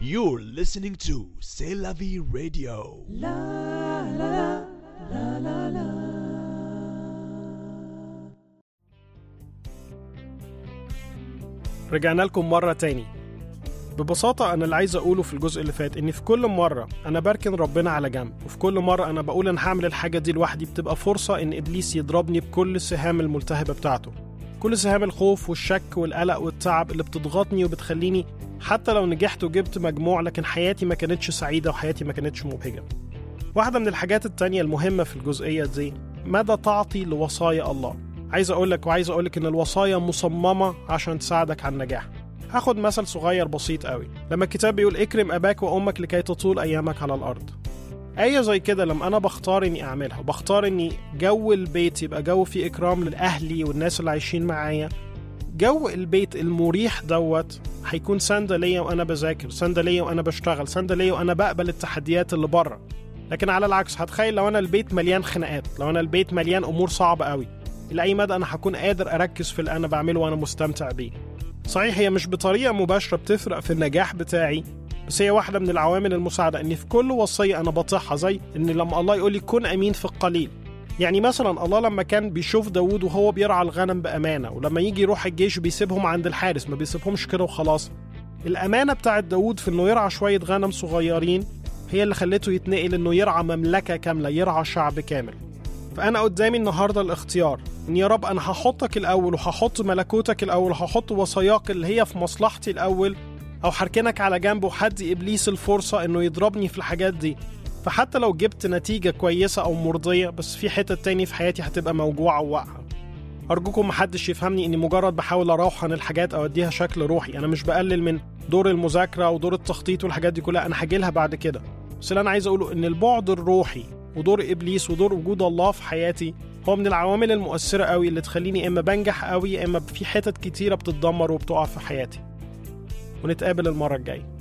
You're listening to C'est la vie radio. رجعنا لكم مرة تاني ببساطة أنا اللي عايز أقوله في الجزء اللي فات إن في كل مرة أنا بركن ربنا على جنب وفي كل مرة أنا بقول أنا هعمل الحاجة دي لوحدي بتبقى فرصة إن إبليس يضربني بكل السهام الملتهبة بتاعته كل سهام الخوف والشك والقلق والتعب اللي بتضغطني وبتخليني حتى لو نجحت وجبت مجموع لكن حياتي ما كانتش سعيدة وحياتي ما كانتش مبهجة واحدة من الحاجات التانية المهمة في الجزئية دي مدى تعطي لوصايا الله عايز أقولك وعايز أقولك إن الوصايا مصممة عشان تساعدك على النجاح هاخد مثل صغير بسيط قوي لما الكتاب بيقول اكرم أباك وأمك لكي تطول أيامك على الأرض آية زي كده لما أنا بختار إني أعملها وبختار إني جو البيت يبقى جو فيه إكرام لأهلي والناس اللي عايشين معايا جو البيت المريح دوت هيكون سندة ليا وأنا بذاكر سندة ليا وأنا بشتغل سندة ليا وأنا بقبل التحديات اللي بره لكن على العكس هتخيل لو أنا البيت مليان خناقات لو أنا البيت مليان أمور صعبة قوي لأي مدى أنا هكون قادر أركز في اللي أنا بعمله وأنا مستمتع بيه صحيح هي مش بطريقة مباشرة بتفرق في النجاح بتاعي بس هي واحدة من العوامل المساعدة إن في كل وصية أنا بطيعها زي إن لما الله يقول لي كن أمين في القليل يعني مثلا الله لما كان بيشوف داوود وهو بيرعى الغنم بأمانة ولما يجي يروح الجيش بيسيبهم عند الحارس ما بيسيبهمش كده وخلاص الأمانة بتاعت داوود في إنه يرعى شوية غنم صغيرين هي اللي خلته يتنقل إنه يرعى مملكة كاملة يرعى شعب كامل فأنا قدامي النهاردة الاختيار إن يا رب أنا هحطك الأول وهحط ملكوتك الأول وهحط وصاياك اللي هي في مصلحتي الأول أو هركنك على جنب وحدي إبليس الفرصة إنه يضربني في الحاجات دي فحتى لو جبت نتيجة كويسة أو مرضية بس في حتة تاني في حياتي هتبقى موجوعة وواقعة أرجوكم محدش يفهمني إني مجرد بحاول أروحن الحاجات أو أديها شكل روحي أنا مش بقلل من دور المذاكرة ودور التخطيط والحاجات دي كلها أنا هجيلها بعد كده بس اللي أنا عايز أقوله إن البعد الروحي ودور إبليس ودور وجود الله في حياتي هو من العوامل المؤثرة قوي اللي تخليني يا إما بنجح قوي يا إما في حتت كتيرة بتتدمر وبتقع في حياتي ونتقابل المرة الجاية